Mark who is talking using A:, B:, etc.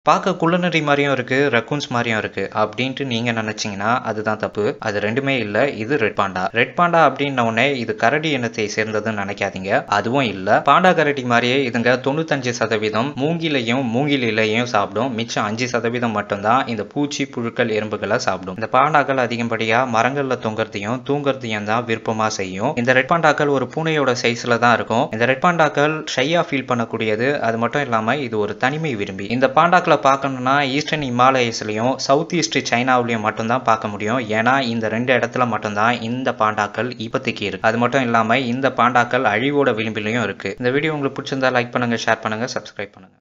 A: பார்க்க குள்ளநரி மாதிரியும் இருக்கு ரக்கூன்ஸ் மாதிரியும் இருக்கு அப்படின்ட்டு நீங்க நினைச்சீங்கன்னா அதுதான் தப்பு அது ரெண்டுமே இல்ல இது ரெட் பாண்டா ரெட் பாண்டா அப்படின்ன உடனே இது கரடி இனத்தை சேர்ந்ததுன்னு நினைக்காதீங்க அதுவும் இல்ல பாண்டா கரடி மாதிரியே இதுங்க தொண்ணூத்தஞ்சு சதவீதம் மூங்கிலையும் மூங்கில் இலையும் சாப்பிடும் மிச்சம் அஞ்சு சதவீதம் மட்டும்தான் இந்த பூச்சி புழுக்கள் எறும்புகளை சாப்பிடும் இந்த பாண்டாக்கள் அதிகப்படியா மரங்கள்ல தொங்குறதையும் தூங்குறதையும் தான் விருப்பமா செய்யும் இந்த ரெட் பாண்டாக்கள் ஒரு பூனையோட சைஸ்ல தான் இருக்கும் இந்த ரெட் பாண்டாக்கள் ஷையா ஃபீல் பண்ணக்கூடியது அது மட்டும் இல்லாம இது ஒரு தனிமை விரும்பி இந்த பாண்டாக்களை பார்க்கணும்னா ஈஸ்டர்ன் இமாலயஸ்லயும் சவுத் ஈஸ்ட் சைனாவிலையும் மட்டும்தான் பார்க்க முடியும் ஏன்னா இந்த ரெண்டு இடத்துல மட்டும்தான் இந்த பாண்டாக்கள் இப்போதைக்கு இருக்கு அது மட்டும் இல்லாம இந்த பாண்டாக்கள் அழிவோட விளிம்பிலையும் இருக்கு இந்த வீடியோ உங்களுக்கு பிடிச்சிருந்தா லைக் பண்ணுங்க ஷேர் பண்ணுங்க சப்ஸ்கிரைப் பண்ணுங்க